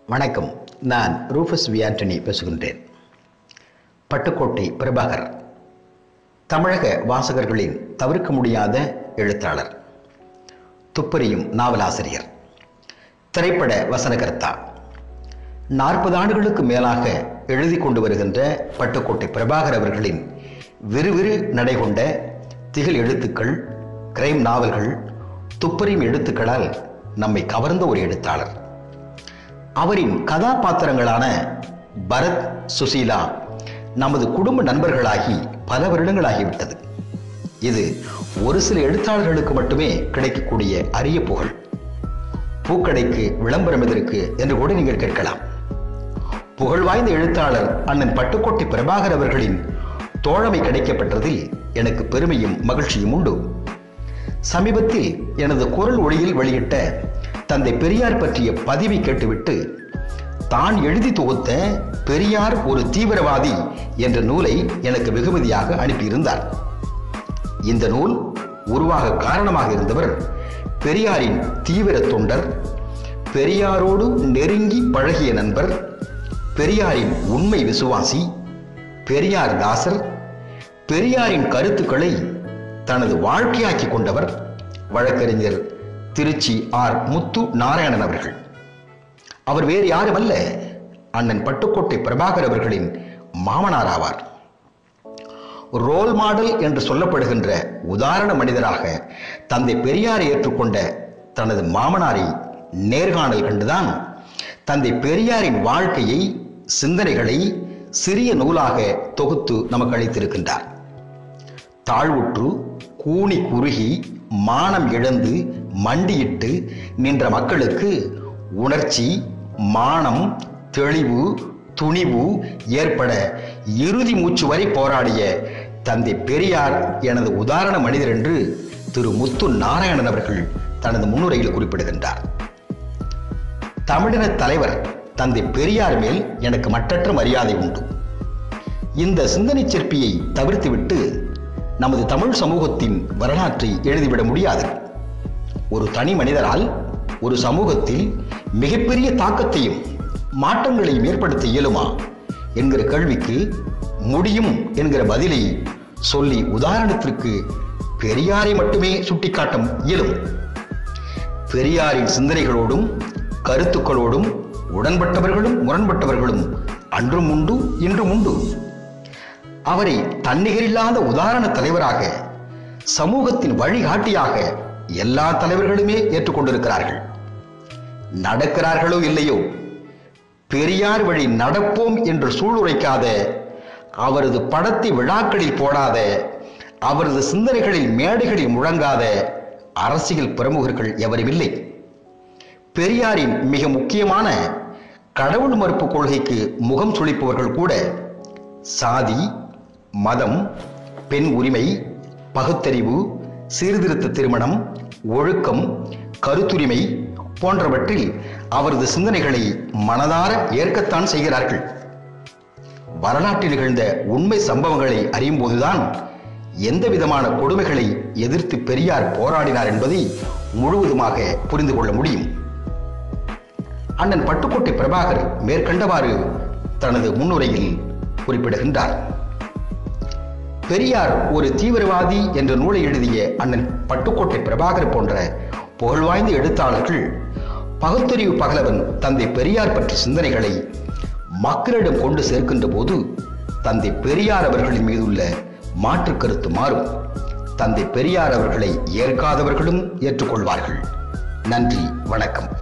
வணக்கம் நான் ரூஃபஸ் வி ஆண்டனி பேசுகின்றேன் பட்டுக்கோட்டை பிரபாகர் தமிழக வாசகர்களின் தவிர்க்க முடியாத எழுத்தாளர் துப்பறியும் நாவலாசிரியர் திரைப்பட வசனகர்த்தா நாற்பது ஆண்டுகளுக்கு மேலாக எழுதி கொண்டு வருகின்ற பட்டுக்கோட்டை பிரபாகர் அவர்களின் விறுவிறு நடைகொண்ட திகில் எழுத்துக்கள் கிரைம் நாவல்கள் துப்பறியும் எழுத்துக்களால் நம்மை கவர்ந்த ஒரு எழுத்தாளர் அவரின் கதாபாத்திரங்களான பரத் சுசீலா நமது குடும்ப நண்பர்களாகி பல வருடங்களாகிவிட்டது இது ஒரு சில எழுத்தாளர்களுக்கு மட்டுமே கிடைக்கக்கூடிய அரிய புகழ் பூக்கடைக்கு விளம்பரம் எதற்கு என்று கூட நீங்கள் கேட்கலாம் புகழ் வாய்ந்த எழுத்தாளர் அண்ணன் பட்டுக்கோட்டை பிரபாகர் அவர்களின் தோழமை கிடைக்கப்பட்டதில் எனக்கு பெருமையும் மகிழ்ச்சியும் உண்டு சமீபத்தில் எனது குரல் ஒளியில் வெளியிட்ட தந்தை பெரியார் பற்றிய பதிவை கேட்டுவிட்டு தான் எழுதி தொகுத்த பெரியார் ஒரு தீவிரவாதி என்ற நூலை எனக்கு வெகுமதியாக அனுப்பியிருந்தார் இந்த நூல் உருவாக காரணமாக இருந்தவர் பெரியாரின் தீவிர தொண்டர் பெரியாரோடு நெருங்கி பழகிய நண்பர் பெரியாரின் உண்மை விசுவாசி பெரியார் தாசர் பெரியாரின் கருத்துக்களை தனது வாழ்க்கையாக்கி கொண்டவர் வழக்கறிஞர் திருச்சி ஆர் முத்து நாராயணன் அவர்கள் அவர் வேறு யாரும் அல்ல அண்ணன் பட்டுக்கோட்டை பிரபாகர் அவர்களின் மாமனார் ஆவார் ரோல் மாடல் என்று சொல்லப்படுகின்ற உதாரண மனிதராக தந்தை பெரியாரை ஏற்றுக்கொண்ட தனது மாமனாரை நேர்காணல் கண்டுதான் தந்தை பெரியாரின் வாழ்க்கையை சிந்தனைகளை சிறிய நூலாக தொகுத்து நமக்கு அளித்திருக்கின்றார் தாழ்வுற்று கூனி குறுகி மானம் இழந்து மண்டியிட்டு நின்ற மக்களுக்கு உணர்ச்சி மானம் தெளிவு துணிவு ஏற்பட இறுதி மூச்சு வரை போராடிய தந்தை பெரியார் எனது உதாரண மனிதர் என்று திரு முத்து நாராயணன் அவர்கள் தனது முன்னுரையில் குறிப்பிடுகின்றார் தமிழின தலைவர் தந்தை பெரியார் மேல் எனக்கு மற்றற்ற மரியாதை உண்டு இந்த சிந்தனை சிற்பியை தவிர்த்துவிட்டு நமது தமிழ் சமூகத்தின் வரலாற்றை எழுதிவிட முடியாது ஒரு தனி மனிதரால் ஒரு சமூகத்தில் மிகப்பெரிய தாக்கத்தையும் மாற்றங்களையும் ஏற்படுத்த இயலுமா என்கிற கேள்விக்கு முடியும் என்கிற பதிலை சொல்லி உதாரணத்திற்கு பெரியாரை மட்டுமே சுட்டிக்காட்ட இயலும் பெரியாரின் சிந்தனைகளோடும் கருத்துக்களோடும் உடன்பட்டவர்களும் முரண்பட்டவர்களும் அன்றும் உண்டு இன்றும் உண்டு அவரை தன்னிகரில்லாத உதாரண தலைவராக சமூகத்தின் வழிகாட்டியாக எல்லா தலைவர்களுமே ஏற்றுக்கொண்டிருக்கிறார்கள் நடக்கிறார்களோ இல்லையோ பெரியார் வழி நடப்போம் என்று சூளுரைக்காத அவரது படத்தை விழாக்களில் போடாத அவரது சிந்தனைகளில் மேடைகளில் முழங்காத அரசியல் பிரமுகர்கள் எவரும் இல்லை பெரியாரின் மிக முக்கியமான கடவுள் மறுப்பு கொள்கைக்கு முகம் சுளிப்பவர்கள் கூட சாதி மதம் பெண் உரிமை பகுத்தறிவு சீர்திருத்த திருமணம் ஒழுக்கம் கருத்துரிமை போன்றவற்றில் அவரது சிந்தனைகளை மனதார ஏற்கத்தான் செய்கிறார்கள் வரலாற்றில் நிகழ்ந்த உண்மை சம்பவங்களை அறியும் போதுதான் எந்த விதமான கொடுமைகளை எதிர்த்து பெரியார் போராடினார் என்பதை முழுவதுமாக புரிந்து கொள்ள முடியும் அண்ணன் பட்டுக்கோட்டை பிரபாகர் மேற்கண்டவாறு தனது முன்னுரையில் குறிப்பிடுகின்றார் பெரியார் ஒரு தீவிரவாதி என்ற நூலை எழுதிய அண்ணன் பட்டுக்கோட்டை பிரபாகர் போன்ற புகழ்வாய்ந்த எழுத்தாளர்கள் பகுத்தறிவு பகலவன் தந்தை பெரியார் பற்றிய சிந்தனைகளை மக்களிடம் கொண்டு சேர்க்கின்ற போது தந்தை பெரியார் அவர்களின் மீதுள்ள மாற்று கருத்து மாறும் தந்தை பெரியார் அவர்களை ஏற்காதவர்களும் ஏற்றுக்கொள்வார்கள் நன்றி வணக்கம்